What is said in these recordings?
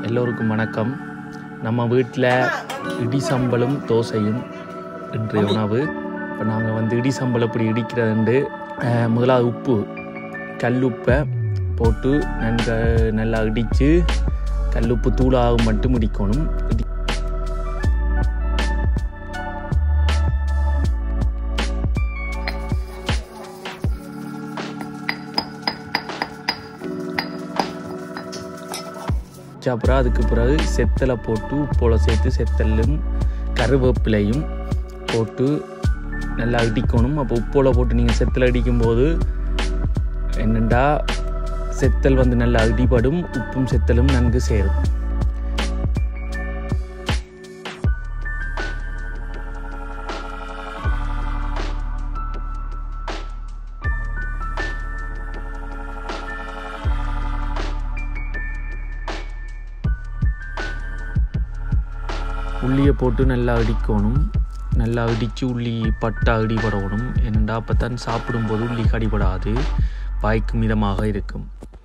எல்லோருக்கும் வணக்கம் நம்ம வீட்டில் இடி சம்பலும் தோசையும் இன்றைய உணவு இப்போ நாங்கள் வந்து இடி சம்பல் எப்படி இடிக்கிறதுண்டு அஹ், முதலாவது உப்பு கல்லுப்பை போட்டு நன்க நல்லா இடித்து கல்லுப்பு தூளாக மட்டும் இடிக்கணும் இடி வச்ச அப்புறம் அதுக்கு பிறகு செத்தலை போட்டு உப்போல சேர்த்து செத்தலும் கருவேப்பிலையும் போட்டு நல்லா இடிக்கணும் அப்போ உப்போல போட்டு நீங்கள் செத்தல் அடிக்கும்போது என்னென்னா செத்தல் வந்து நல்லா இடிபடும் உப்பும் செத்தலும் நன்கு சேரும் உள்ளியை போட்டு நல்லா இடிக்கணும் நல்லா இடித்து உள்ளி பட்டா இடிபடணும் ஏனெண்டா அப்போ தான் சாப்பிடும்போது உள்ளி கடிபடாது வாய்க்கு மிதமாக இருக்கும்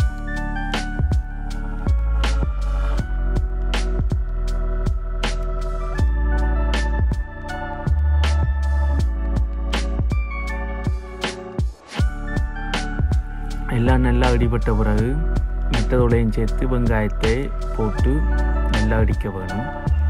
எல்லாம் நல்லா இடிபட்ட பிறகு மற்றதோடையும் சேர்த்து வெங்காயத்தை போட்டு நல்லா இடிக்க வேணும்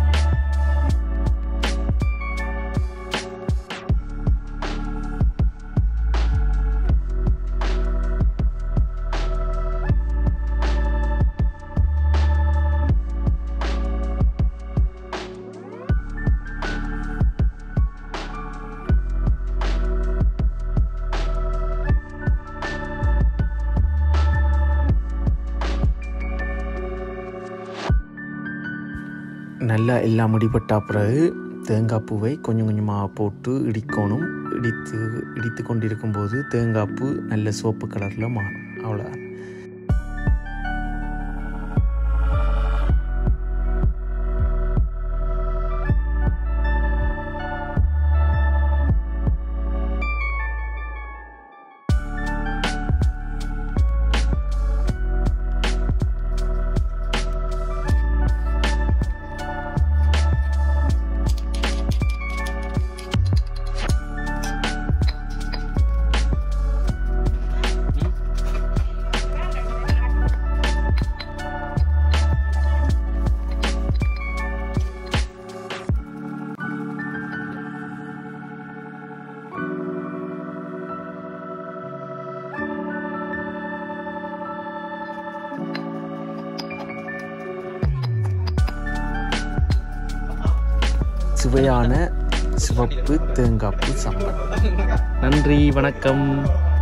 நல்லா எல்லாம் முடிபட்ட பிறகு தேங்காய் பூவை கொஞ்சம் கொஞ்சமாக போட்டு இடிக்கணும் இடித்து இடித்து கொண்டிருக்கும்போது தேங்காய் பூ நல்ல சிவப்பு கலரில் மாறும் அவ்வளோதான் சுவையான சிவப்பு தேங்காய் பூ சம்பல் நன்றி வணக்கம்